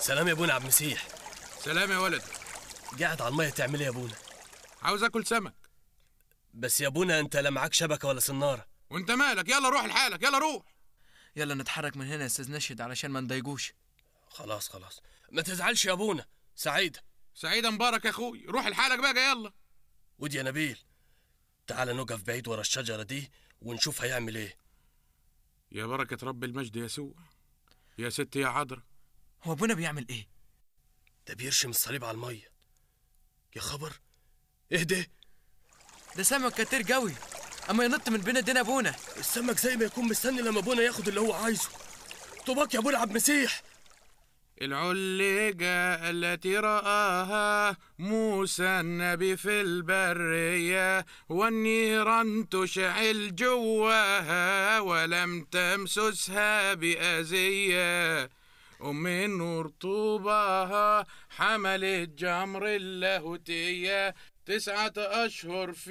سلام يا ابونا عبد المسيح سلام يا ولد قاعد على الميه تعمل ايه يا ابونا عاوز اكل سمك بس يا ابونا انت لا معاك شبكه ولا صناره وانت مالك يلا روح لحالك يلا روح يلا نتحرك من هنا يا استاذ نشد علشان ما نضايقوش خلاص خلاص ما تزعلش يا ابونا سعيده سعيدة مبارك يا اخوي روح لحالك بقى يلا ودي يا نبيل تعال نقف بعيد ورا الشجره دي ونشوف هيعمل ايه يا بركة رب المجد يسوع يا ست يا عذرا هو ابونا بيعمل ايه ده بيرشم الصليب على الميه يا خبر اهدى ده سمك كتير قوي اما ينط من بين ايدينا ابونا السمك زي ما يكون مستني لما ابونا ياخد اللي هو عايزه طوباك يا ابونا عبد المسيح العلقة التي رآها موسى النبي في البرية والنيران تشعل جواها ولم تمسسها بأذية أم النور طوباها حملت جمر اللاهوتية تسعة أشهر في